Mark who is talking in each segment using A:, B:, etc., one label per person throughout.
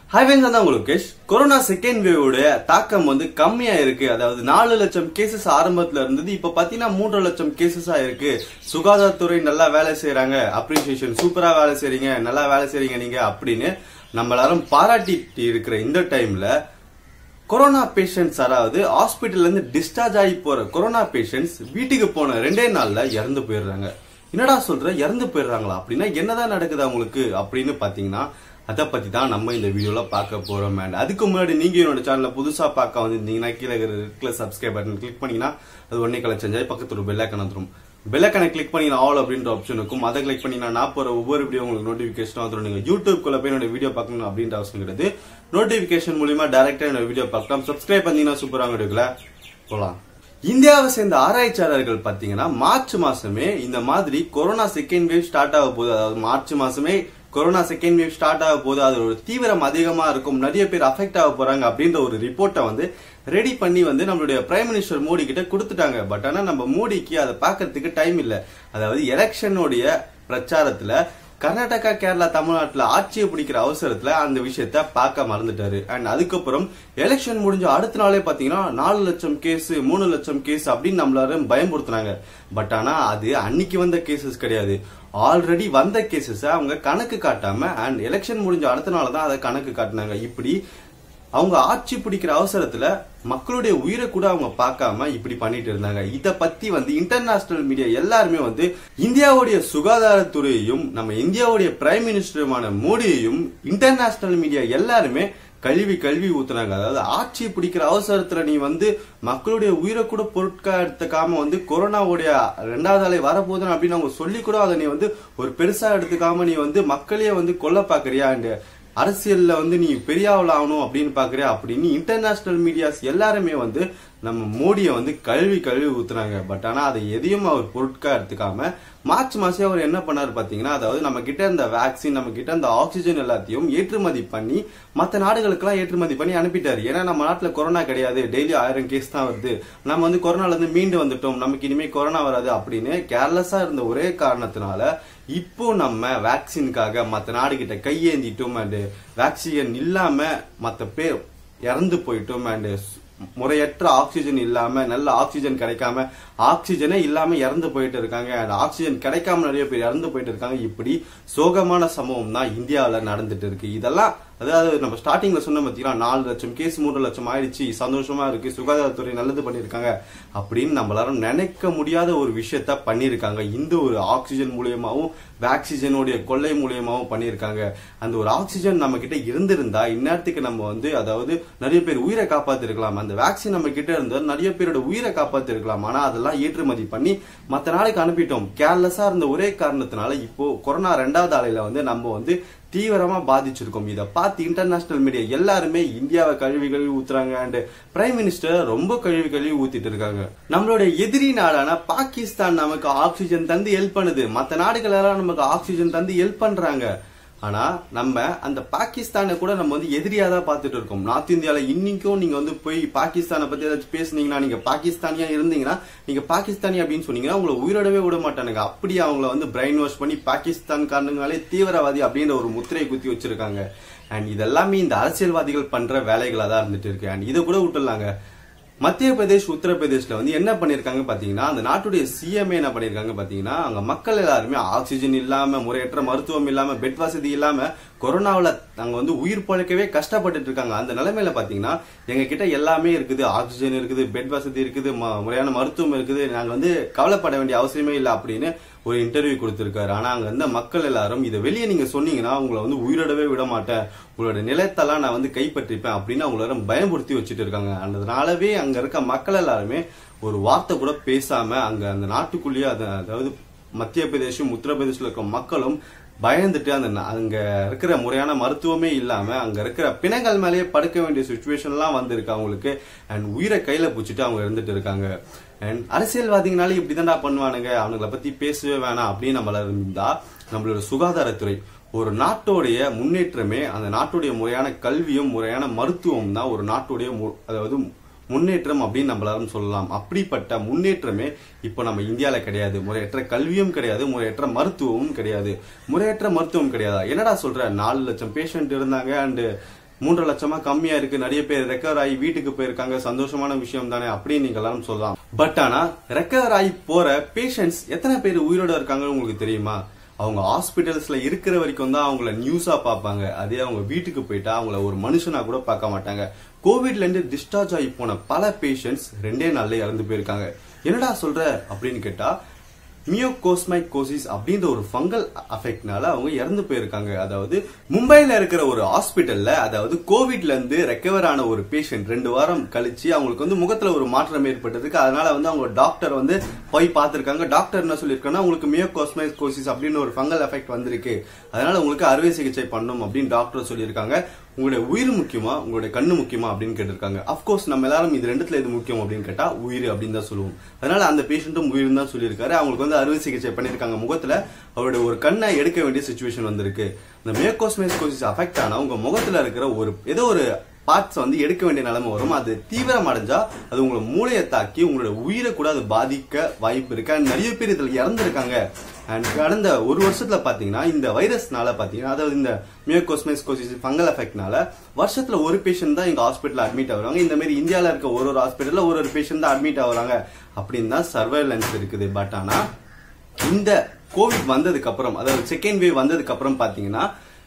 A: hi friends தான் உங்களுக்கு cash corona second வேவோட தாக்கம் வந்து கம்மியா இருக்கு அதாவது நாலு லட்சம் கேசஸ் ஆரம்பத்துல இருந்தது இப்ப பாத்தீங்கன்னா மூன்று லட்சம் கேசஸா இருக்கு சுகாதாரத்துறை நல்லா வேலை செய்யறாங்க அப்ரிசியேஷன் சூப்பரா வேலை செய்றீங்க நல்லா வேலை செய்றீங்க நீங்க அப்படின்னு நம்ம எல்லாரும் பாராட்டிட்டு இருக்கிற இந்த டைம்ல கொரோனா பேஷண்ட்ஸ் அதாவது ஹாஸ்பிட்டல்ல இருந்து டிஸ்சார்ஜ் ஆகி போற கொரோனா பேஷண்ட்ஸ் வீட்டுக்கு போன ரெண்டே நாள்ல இறந்து போயிடுறாங்க என்னடா சொல்ற இறந்து போயிடுறாங்களா அப்படின்னா என்னதான் நடக்குது அவங்களுக்கு அப்படின்னு பாத்தீங்கன்னா அதை பத்தி தான் நம்ம இந்த வீடியோல பார்க்க போறோம் அண்ட் அதுக்கு முன்னாடி நீங்க என்னோட சேனல்ல புதுசா பார்க்க வந்திருந்தீங்கன்னா கீழே இருக்கிற சப்ஸ்கிரைப் பட்டன் கிளிக் பண்ணீங்கன்னா அது உடனே கலெக்ட் செஞ்சாய் பக்கத்துல ஒரு பெல் ஐக்கன் வந்துரும் பெல் ஐக்கனை கிளிக் பண்ணி ஆல் அப்படின்ற ஆப்ஷன் இருக்கும் அதை கிளிக் பண்ணி நான் போற ஒவ்வொரு வீடியோ உங்களுக்கு நோட்டிபிகேஷன் வந்துடும் நீங்க யூடியூப் குள்ள போய் என்னோட வீடியோ பார்க்கணும் அப்படின்ற அவசியம் கிடையாது நோட்டிபிகேஷன் மூலியமா டைரக்டா என்னோட வீடியோ பார்க்கலாம் சப்ஸ்கிரைப் பண்ணீங்கன்னா சூப்பராக வீடியோக்குள்ள போலாம் இந்தியாவை சேர்ந்த ஆராய்ச்சியாளர்கள் பாத்தீங்கன்னா மார்ச் மாசமே இந்த மாதிரி கொரோனா செகண்ட் வேவ் ஸ்டார்ட் ஆக போகுது அதாவது மார்ச் மாசமே கொரோனா செகண்ட் வேவ் ஸ்டார்ட் ஆக போது அது ஒரு தீவிரம் அதிகமா இருக்கும் நிறைய பேர் அஃபெக்ட் ஆக போறாங்க அப்படின்ற ஒரு ரிப்போர்ட்டை வந்து ரெடி பண்ணி வந்து நம்மளுடைய பிரைம் மினிஸ்டர் மோடி கிட்ட கொடுத்துட்டாங்க பட் ஆனா நம்ம மோடிக்கு அதை பார்க்கறதுக்கு டைம் இல்ல அதாவது எலெக்ஷனுடைய பிரச்சாரத்துல கர்நாடகா கேரளா தமிழ்நாட்டுல ஆட்சியை பிடிக்கிற அவசரத்துல அந்த விஷயத்த பார்க்க மறந்துட்டாரு அண்ட் அதுக்கப்புறம் எலெக்ஷன் முடிஞ்ச அடுத்த நாளே பாத்தீங்கன்னா நாலு லட்சம் கேஸ் மூணு லட்சம் கேஸ் அப்படின்னு நம்மளால பயன்படுத்தினாங்க பட் ஆனா அது அன்னைக்கு வந்த கேசஸ் கிடையாது ஆல்ரெடி வந்த கேசஸ் அவங்க கணக்கு காட்டாம அண்ட் எலெக்ஷன் முடிஞ்ச அடுத்த நாள் தான் அதை கணக்கு காட்டினாங்க இப்படி அவங்க ஆட்சி பிடிக்கிற அவசரத்துல மக்களுடைய உயிரை கூட அவங்க பார்க்காம இப்படி பண்ணிட்டு இருந்தாங்க இத பத்தி வந்து இன்டர்நேஷனல் மீடியா எல்லாருமே வந்து இந்தியாவுடைய சுகாதாரத்துறையையும் நம்ம இந்தியாவுடைய பிரைம் மினிஸ்டருமான மோடியையும் இன்டர்நேஷனல் மீடியா எல்லாருமே கல்வி கல்வி ஊத்துனாங்க அதாவது ஆட்சி பிடிக்கிற அவசரத்துல நீ வந்து மக்களுடைய உயிரை கூட பொருட்கா எடுத்துக்காம வந்து கொரோனாவுடைய ரெண்டாவது அலை வரப்போகுதுன்னு அப்படின்னு அவங்க சொல்லி கூட அதை நீ வந்து ஒரு பெருசா எடுத்துக்காம நீ வந்து மக்களையே வந்து கொல்ல பாக்குறியா அரசியல்ல வந்து நீ பெரிய ஆள் ஆகணும் அப்படின்னு பாக்குறியா அப்படின்னு இன்டர்நேஷனல் மீடியாஸ் எல்லாருமே வந்து நம்ம மோடியை வந்து கல்வி கல்வி ஊத்துறாங்க பட் ஆனா அதை எதையும் அவர் பொருட்கா எடுத்துக்காம மார்ச் மாசம் அவர் என்ன பண்ணாரு பாத்தீங்கன்னா அதாவது நம்ம கிட்ட இந்த வேக்சின் நம்ம கிட்ட இந்த ஆக்சிஜன் எல்லாத்தையும் ஏற்றுமதி பண்ணி மத்த நாடுகளுக்கெல்லாம் ஏற்றுமதி பண்ணி அனுப்பிட்டாரு ஏன்னா நம்ம நாட்டுல கொரோனா கிடையாது டெய்லி ஆயிரம் கேஸ் தான் வருது நம்ம வந்து கொரோனால இருந்து மீண்டு வந்துட்டோம் நமக்கு இனிமே கொரோனா வராது அப்படின்னு கேர்லெஸ்ஸா இருந்த ஒரே காரணத்தினால இப்போ நம்ம வேக்சினுக்காக மத்த நாடு கிட்ட கையேந்திட்டோம் அண்ட் வேக்சின் இல்லாம மத்த பேர் இறந்து போயிட்டோம் அண்ட் முறையற்ற ஆக்சிஜன் இல்லாம நல்ல ஆக்சிஜன் கிடைக்காம ஆக்சிஜனே இல்லாம இறந்து போயிட்டு இருக்காங்க அண்ட் ஆக்சிஜன் கிடைக்காம நிறைய பேர் இறந்து போயிட்டு இருக்காங்க இப்படி சோகமான சம்பவம் தான் இந்தியாவில நடந்துட்டு இருக்கு இதெல்லாம் அதாவது நம்ம ஸ்டார்டிங்ல சொன்ன பாத்தீங்கன்னா நாலு லட்சம் கேஸ் மூன்று லட்சம் ஆயிடுச்சு சந்தோஷமா இருக்கு சுகாதாரத்துறை நல்லது பண்ணிருக்காங்க அப்படின்னு நம்ம எல்லாரும் நினைக்க முடியாத ஒரு விஷயத்த பண்ணிருக்காங்க இந்த ஒரு ஆக்சிஜன் மூலியமாவும் வேக்சிஜனுடைய கொள்ளை மூலியமாவும் பண்ணிருக்காங்க அந்த ஒரு ஆக்சிஜன் நம்ம கிட்ட இருந்திருந்தா இந்நேரத்துக்கு நம்ம வந்து அதாவது நிறைய பேர் உயிரை காப்பாத்திருக்கலாம் அந்த வேக்சின் நம்ம கிட்ட இருந்தா நிறைய பேரோட உயிரை காப்பாத்திருக்கலாம் ஆனா அதெல்லாம் ஏற்றுமதி பண்ணி மத்த நாளைக்கு அனுப்பிட்டோம் கேர்லெஸ்ஸா இருந்த ஒரே காரணத்தினால இப்போ கொரோனா ரெண்டாவது அலையில வந்து நம்ம வந்து தீவிரமா பாதிச்சிருக்கோம் இதை பார்த்து இன்டர்நேஷனல் மீடியா எல்லாருமே இந்தியாவை கழுவி கழுவி ஊத்துறாங்க அண்ட் பிரைம் மினிஸ்டர் ரொம்ப கழுவி கழுவி ஊத்திட்டு இருக்காங்க நம்மளுடைய எதிரி நாடான பாகிஸ்தான் நமக்கு ஆக்சிஜன் தந்து ஹெல்ப் பண்ணுது மத்த நாடுகள் எல்லாம் நமக்கு ஆக்சிஜன் தந்து ஹெல்ப் பண்றாங்க ஆனா நம்ம அந்த பாகிஸ்தானை கூட நம்ம வந்து எதிரியா தான் பார்த்துட்டு இருக்கோம் நார்த் இந்தியால இன்னைக்கும் நீங்க வந்து போய் பாகிஸ்தானை பத்தி ஏதாச்சும் பேசுனீங்கன்னா நீங்க பாகிஸ்தானியா இருந்தீங்கன்னா நீங்க பாகிஸ்தானி அப்படின்னு சொன்னீங்கன்னா உங்களை உயிரோடவே விட மாட்டானுங்க அப்படி அவங்கள வந்து பிரெயின் வாஷ் பண்ணி பாகிஸ்தான் காரணங்களே தீவிரவாதி அப்படின்ற ஒரு முத்திரையை குத்தி வச்சிருக்காங்க அண்ட் இதெல்லாமே இந்த அரசியல்வாதிகள் பண்ற வேலைகளா தான் இருந்துட்டு இருக்கு அண்ட் இதை கூட விட்டுலாங்க மத்திய பிரதேஷ் உத்தரப்பிரதேஷ்ல வந்து என்ன பண்ணிருக்காங்க பாத்தீங்கன்னா அந்த நாட்டுடைய சிஎம் என்ன பண்ணிருக்காங்க பாத்தீங்கன்னா அங்க மக்கள் எல்லாருமே ஆக்சிஜன் இல்லாம முறையற்ற மருத்துவம் இல்லாம பெட் வசதி இல்லாம கொரோனாவில அங்க வந்து உயிர் பழக்கவே கஷ்டப்பட்டுட்டு இருக்காங்க அந்த நிலைமையில பாத்தீங்கன்னா எங்க கிட்ட எல்லாமே இருக்குது ஆக்சிஜன் இருக்குது பெட் வசதி இருக்குது முறையான மருத்துவம் இருக்குது நாங்க வந்து கவலைப்பட வேண்டிய அவசியமே இல்லை அப்படின்னு ஒரு இன்டர்வியூ கொடுத்திருக்காரு ஆனா அங்க இருந்த மக்கள் எல்லாரும் இதை வெளியே நீங்க சொன்னீங்கன்னா உங்களை வந்து உயிரோடவே விட மாட்டேன் உங்களோட நிலத்தெல்லாம் நான் வந்து கைப்பற்றிப்பேன் அப்படின்னு அவங்கள பயமுறுத்தி வச்சுட்டு இருக்காங்க அதனாலவே அங்க இருக்க மக்கள் எல்லாருமே ஒரு வார்த்தை கூட பேசாம அங்க அந்த நாட்டுக்குள்ளேயே அதாவது மத்திய பிரதேசம் உத்தரப்பிரதேசல இருக்க மக்களும் பயந்துட்டு அந்த அங்க இருக்கிற முறையான மருத்துவமே இல்லாம அங்க இருக்கிற பிணங்கள் மேலேயே படுக்க வேண்டிய சுச்சுவேஷன்லாம் வந்திருக்கு அவங்களுக்கு அண்ட் உயிரை கையில பிடிச்சிட்டு அவங்க இருந்துட்டு இருக்காங்க அண்ட் அரசியல்வாதிகனாலே இப்படிதான்டா பண்ணுவானுங்க அவனுங்களை பத்தி பேசவே வேணாம் அப்படின்னு நம்மள இருந்தா நம்மளோட சுகாதாரத்துறை ஒரு நாட்டோடைய முன்னேற்றமே அந்த நாட்டுடைய முறையான கல்வியும் முறையான மருத்துவம் தான் ஒரு நாட்டுடைய அதாவது முன்னேற்றம் அப்படின்னு நம்மளாலும் சொல்லலாம் அப்படிப்பட்ட முன்னேற்றமே இப்போ நம்ம இந்தியால கிடையாது முறையற்ற கல்வியும் கிடையாது முறையற்ற மருத்துவமும் கிடையாது முறையற்ற மருத்துவம் கிடையாது என்னடா சொல்ற நாலு லட்சம் பேஷண்ட் இருந்தாங்க அண்டு மூன்றரை லட்சமா கம்மியா இருக்கு நிறைய பேர் ரெக்கவர் ஆகி வீட்டுக்கு போயிருக்காங்க சந்தோஷமான விஷயம் தானே அப்படின்னு நீங்க எல்லாரும் சொல்லலாம் பட் ஆனா ரெக்கவர் ஆகி போற பேஷண்ட்ஸ் எத்தனை பேர் உயிரோட இருக்காங்கன்னு உங்களுக்கு தெரியுமா அவங்க ஹாஸ்பிட்டல்ஸ்ல இருக்கிற வரைக்கும் தான் அவங்கள நியூஸா பார்ப்பாங்க அதே அவங்க வீட்டுக்கு போயிட்டா அவங்கள ஒரு மனுஷனா கூட பார்க்க மாட்டாங்க கோவிட்ல இருந்து டிஸ்சார்ஜ் ஆகி போன பல பேஷண்ட்ஸ் ரெண்டே நாள்ல இறந்து போயிருக்காங்க என்னடா சொல்ற அப்படின்னு கேட்டா மியோகோஸ்மைகோசிஸ் அப்படின்ற ஒரு ஃபங்கல் அஃபெக்ட்னால அவங்க இறந்து போயிருக்காங்க அதாவது மும்பைல இருக்கிற ஒரு ஹாஸ்பிட்டல்ல அதாவது கோவிட்ல இருந்து ரெக்கவர் ஆன ஒரு பேஷண்ட் ரெண்டு வாரம் கழிச்சு அவங்களுக்கு வந்து முகத்துல ஒரு மாற்றம் ஏற்பட்டதுக்கு அதனால வந்து அவங்க டாக்டர் வந்து போய் பார்த்திருக்காங்க டாக்டர் என்ன சொல்லியிருக்காங்கன்னா உங்களுக்கு மியோகோஸ்மைகோசிஸ் அப்படின்னு ஒரு ஃபங்கல் எஃபெக்ட் வந்திருக்கு அதனால உங்களுக்கு அறுவை சிகிச்சை பண்ணணும் அப்படின்னு டாக்டர் சொல்லியிருக்காங்க உங்களுடைய உயிர் முக்கியமா உங்களுடைய கண்ணு முக்கியமா அப்படின்னு கேட்டிருக்காங்க அப்கோர்ஸ் நம்ம எல்லாரும் இது ரெண்டுத்துல எது முக்கியம் அப்படின்னு கேட்டா உயிர் அப்படின்னு தான் சொல்லுவோம் அதனால அந்த பேஷண்ட்டும் உயிர் தான் சொல்லியிருக்காரு அவங்களுக்கு வந்து அறுவை சிகிச்சை பண்ணிருக்காங்க முகத்துல அவருடைய ஒரு கண்ணை எடுக்க வேண்டிய சுச்சுவேஷன் வந்திருக்கு இந்த மேக்கோஸ்மேஸ்கோசிஸ் அஃபெக்ட் ஆனா உங்க முகத்துல இருக்கிற ஒரு ஏதோ ஒரு பார்ட்ஸ் வந்து எடுக்க வேண்டிய நிலைமை வரும் அது தீவிரம் அடைஞ்சா அது உங்களை மூளையை தாக்கி உங்களோட உயிரை கூட அது பாதிக்க வாய்ப்பு இருக்கு அண்ட் நிறைய பேர் இதுல இறந்துருக்காங்க அண்ட் கடந்த ஒரு வருஷத்துல பாத்தீங்கன்னா இந்த வைரஸ்னால பாத்தீங்கன்னா அதாவது இந்த மியோகோஸ்மெஸ்கோசிஸ் ஃபங்கல் எஃபெக்ட்னால வருஷத்துல ஒரு பேஷண்ட் தான் எங்க ஹாஸ்பிட்டல் அட்மிட் ஆகுறாங்க இந்த மாதிரி இந்தியால இருக்க ஒரு ஒரு ஹாஸ்பிட்டல்ல ஒரு ஒரு பேஷண்ட் தான் அட்மிட் ஆகுறாங்க அப்படின்னு தான் சர்வைலன்ஸ் இருக்குது பட் ஆனா இந்த கோவிட் வந்ததுக்கு அப்புறம் அதாவது செகண்ட் வேவ் வந்ததுக்கு அப்புறம் பாத்தீங்கன்னா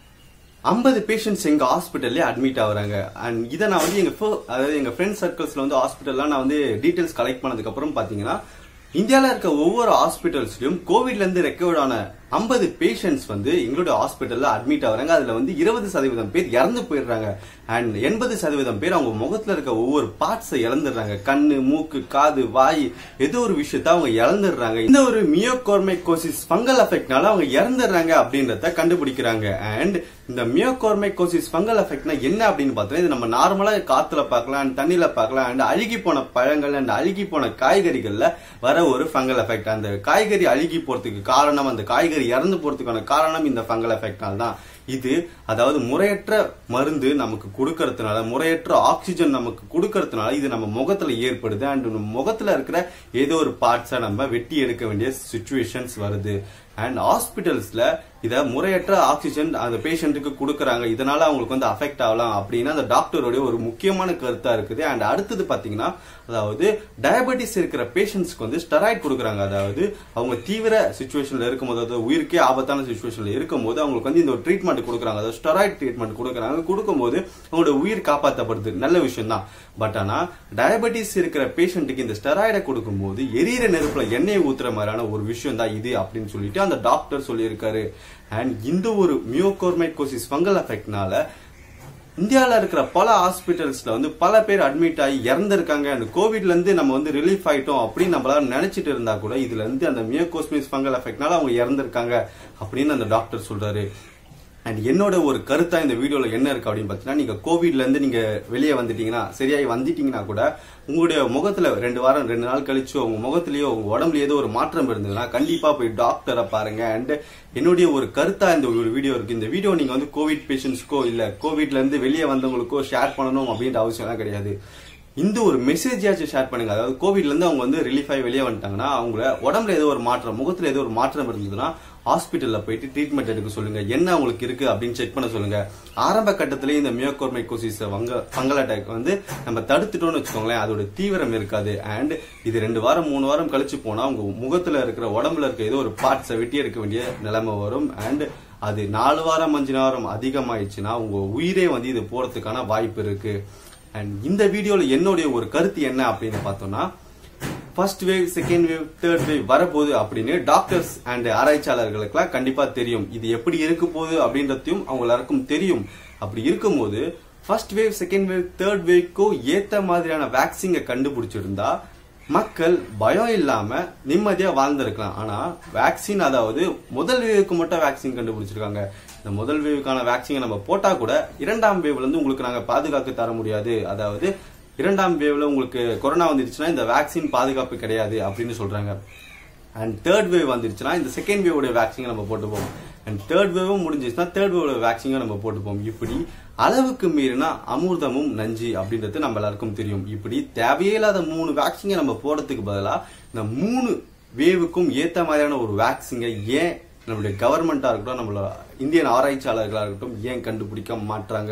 A: ஐம்பது பேஷண்ட்ஸ் எங்க ஹாஸ்பிட்டல்லே அட்மிட் ஆகுறாங்க அண்ட் இதை நான் வந்து எங்க fir- அதாவது எங்க ஃப்ரெண்ட் சர்க்கிள்ஸ்ல வந்து ஹாஸ்பிட்டல்லாம் நான் வந்து டீடைல்ஸ் கலெக்ட் பண்ணதுக்கு அப்புறம் பாத்தீங்கன்னா இந்தியால இருக்க ஒவ்வொரு ஹாஸ்பிட்டல்ஸ்லயும் கோவிட்ல இருந்து ரெக்கவர்ட் ஆன ஐம்பது பேஷண்ட்ஸ் வந்து எங்களோட ஹாஸ்பிட்டல்ல அட்மிட் ஆகுறாங்க அதுல வந்து இருபது சதவீதம் பேர் இறந்து போயிடுறாங்க அண்ட் எண்பது சதவீதம் பேர் அவங்க முகத்துல இருக்க ஒவ்வொரு பார்ட்ஸை இழந்துடுறாங்க கண்ணு மூக்கு காது வாய் ஏதோ ஒரு விஷயத்த அவங்க இழந்துடுறாங்க இந்த ஒரு மியோகோர்மைகோசிஸ் ஃபங்கல் எஃபெக்ட்னால அவங்க இறந்துடுறாங்க அப்படின்றத கண்டுபிடிக்கிறாங்க அண்ட் இந்த மியோகோர்மைகோசிஸ் ஃபங்கல் எஃபெக்ட்னா என்ன அப்படின்னு பார்த்தோம்னா இது நம்ம நார்மலா காத்துல பார்க்கலாம் and தண்ணியில பார்க்கலாம் அண்ட் அழுகி போன பழங்கள் அண்ட் அழுகி போன காய்கறிகள்ல வர ஒரு ஃபங்கல் எஃபெக்ட் அந்த காய்கறி அழுகி போறதுக்கு காரணம் அந்த காய்கறி இறந்து போறதுக்கான காரணம் இந்த ஃபங்கல் எஃபெக்ட்னால தான் இது அதாவது முறையற்ற மருந்து நமக்கு கொடுக்கறதுனால முறையற்ற ஆக்சிஜன் நமக்கு கொடுக்கறதுனால இது நம்ம முகத்துல ஏற்படுது அண்ட் முகத்துல இருக்கிற ஏதோ ஒரு பார்ட்ஸை நம்ம வெட்டி எடுக்க வேண்டிய சுச்சுவேஷன்ஸ் வருது அண்ட் ஹாஸ்பிட்டல்ஸ்ல இத முறையற்ற ஆக்சிஜன் அந்த பேஷண்ட்டுக்கு கொடுக்கறாங்க இதனால அவங்களுக்கு வந்து அஃபெக்ட் ஆகலாம் அப்படின்னு அந்த டாக்டருடைய ஒரு முக்கியமான கருத்தா இருக்குது அண்ட் அடுத்தது பாத்தீங்கன்னா அதாவது டயபெட்டிஸ் இருக்கிற பேஷண்ட்ஸ்க்கு வந்து ஸ்டெராய்ட் கொடுக்குறாங்க அதாவது அவங்க தீவிர சுச்சுவேஷன்ல இருக்கும்போது அதாவது உயிருக்கே ஆபத்தான சுச்சுவேஷன்ல இருக்கும்போது அவங்களுக்கு வந்து இந்த ஒரு ட்ரீட்மெண்ட் கொடுக்குறாங்க அதாவது ஸ்டெராய்ட் ட்ரீட்மெண்ட் கொடுக்குறாங்க கொடுக்கும்போது அவங்களோட உயிர் காப்பாற்றப்படுது நல்ல விஷயம் தான் பட் ஆனா டயபெட்டிஸ் இருக்கிற பேஷண்ட்டுக்கு இந்த ஸ்டெராய்டை கொடுக்கும்போது எரியிற நெருப்புல எண்ணெய் ஊத்துற மாதிரியான ஒரு விஷயம் தான் இது அப்படின்னு சொல்லிட்டு அந்த டாக்டர் சொல்லியிருக்காரு அண்ட் இந்த ஒரு மியோகோர்மைகோசிஸ் ஃபங்கல் எஃபெக்ட்னால இந்தியால இருக்கிற பல ஹாஸ்பிட்டல்ஸ்ல வந்து பல பேர் அட்மிட் ஆகி இறந்திருக்காங்க அந்த கோவிட்ல இருந்து நம்ம வந்து ரிலீஃப் ஆயிட்டோம் அப்படின்னு நம்மளால நினைச்சிட்டு இருந்தா கூட இதுல இருந்து அந்த மியோகோஸ்மிஸ் ஃபங்கல் எஃபெக்ட்னால அவங்க இறந்திருக்காங்க அப்படின்னு அந்த டாக்டர் சொல்றாரு அண்ட் என்னோட ஒரு கருத்தா இந்த வீடியோல என்ன இருக்கு அப்படின்னு பாத்தீங்கன்னா நீங்க கோவிட்ல இருந்து நீங்க வெளியே வந்துட்டீங்கன்னா சரியாயி வந்துட்டீங்கன்னா கூட உங்களுடைய முகத்துல ரெண்டு வாரம் ரெண்டு நாள் கழிச்சு உங்க முகத்திலயோ உங்க உடம்புல ஏதோ ஒரு மாற்றம் இருந்ததுன்னா கண்டிப்பா போய் டாக்டரை பாருங்க அண்ட் என்னுடைய ஒரு கருத்தா இந்த ஒரு வீடியோ இருக்கு இந்த வீடியோ நீங்க வந்து கோவிட் பேஷண்ட்ஸ்க்கோ இல்ல கோவிட்ல இருந்து வெளியே வந்தவங்களுக்கோ ஷேர் பண்ணணும் அப்படின்ற அவசியம் எல்லாம் கிடையாது இந்த ஒரு மெசேஜாச்சும் ஷேர் பண்ணுங்க அதாவது கோவிட்ல இருந்து அவங்க வந்து ரிலீஃப் ஆகி வெளியே வந்துட்டாங்கன்னா அவங்கள உடம்புல ஏதோ ஒரு மாற்றம் முகத்துல ஏதோ ஒரு மாற்றம் இருந்ததுன்னா ஹாஸ்பிட்டல்ல போயிட்டு ட்ரீட்மெண்ட் எடுக்க சொல்லுங்க என்ன அவங்களுக்கு இருக்கு அப்படின்னு செக் பண்ண சொல்லுங்க ஆரம்ப கட்டத்திலேயே இந்த மியோகோர்மைகோசிஸ் வங்க ஃபங்கல் அட்டாக் வந்து நம்ம தடுத்துட்டோம்னு வச்சுக்கோங்களேன் அதோட தீவிரம் இருக்காது அண்ட் இது ரெண்டு வாரம் மூணு வாரம் கழிச்சு போனா உங்க முகத்துல இருக்கிற உடம்புல இருக்க ஏதோ ஒரு பார்ட்ஸை வெட்டி எடுக்க வேண்டிய நிலைமை வரும் அண்ட் அது நாலு வாரம் அஞ்சு வாரம் அதிகமாயிடுச்சுன்னா உங்க உயிரே வந்து இது போறதுக்கான வாய்ப்பு இருக்கு அண்ட் இந்த வீடியோல என்னுடைய ஒரு கருத்து என்ன அப்படின்னு பார்த்தோம்னா first wave second wave third wave வரப்போகுது அப்படின்னு டாக்டர்ஸ் அண்ட் ஆராய்ச்சியாளர்களுக்கெல்லாம் கண்டிப்பா தெரியும் இது எப்படி இருக்க போகுது அப்படின்றதையும் அவங்க எல்லாருக்கும் தெரியும் அப்படி இருக்கும்போது first wave second wave third வேவ்க்கும் ஏத்த மாதிரியான வேக்சினை கண்டுபிடிச்சிருந்தா மக்கள் பயம் இல்லாம நிம்மதியா வாழ்ந்திருக்கலாம் ஆனா வேக்சின் அதாவது முதல் வேவுக்கு மட்டும் வேக்சின் கண்டுபிடிச்சிருக்காங்க இந்த முதல் வேவுக்கான வேக்சினை நம்ம போட்டா கூட இரண்டாம் வேவ்ல இருந்து உங்களுக்கு நாங்க பாதுகாப்பு தர முடியாது அதாவது இரண்டாம் வேவ்ல உங்களுக்கு கொரோனா வந்துருச்சுன்னா இந்த வேக்சின் பாதுகாப்பு கிடையாது அப்படின்னு சொல்றாங்க அண்ட் தேர்ட் வேவ் வந்துருச்சுன்னா இந்த செகண்ட் வேவோட வேக்சினை நம்ம போட்டுப்போம் அண்ட் தேர்ட் வேவும் முடிஞ்சிச்சுன்னா தேர்ட் வேவோட வேக்சினை நம்ம போட்டுப்போம் இப்படி அளவுக்கு மீறினா அமிர்தமும் நஞ்சு அப்படின்றது நம்ம எல்லாருக்கும் தெரியும் இப்படி தேவையே இல்லாத மூணு வேக்சினை நம்ம போடுறதுக்கு பதிலா இந்த மூணு வேவுக்கும் ஏத்த மாதிரியான ஒரு வேக்சினை ஏன் நம்மளுடைய கவர்மெண்டா இருக்கட்டும் நம்மளோட இந்தியன் ஆராய்ச்சியாளர்களா இருக்கட்டும் ஏன் கண்டுபிடிக்க மாட்டாங்க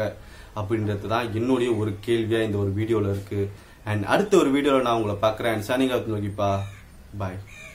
A: அப்படின்றது தான் என்னுடைய ஒரு கேள்வியா இந்த ஒரு வீடியோல இருக்கு அண்ட் அடுத்த ஒரு வீடியோல நான் உங்களை பார்க்கறேன் சனிகாத் நோக்கிப்பா பாய்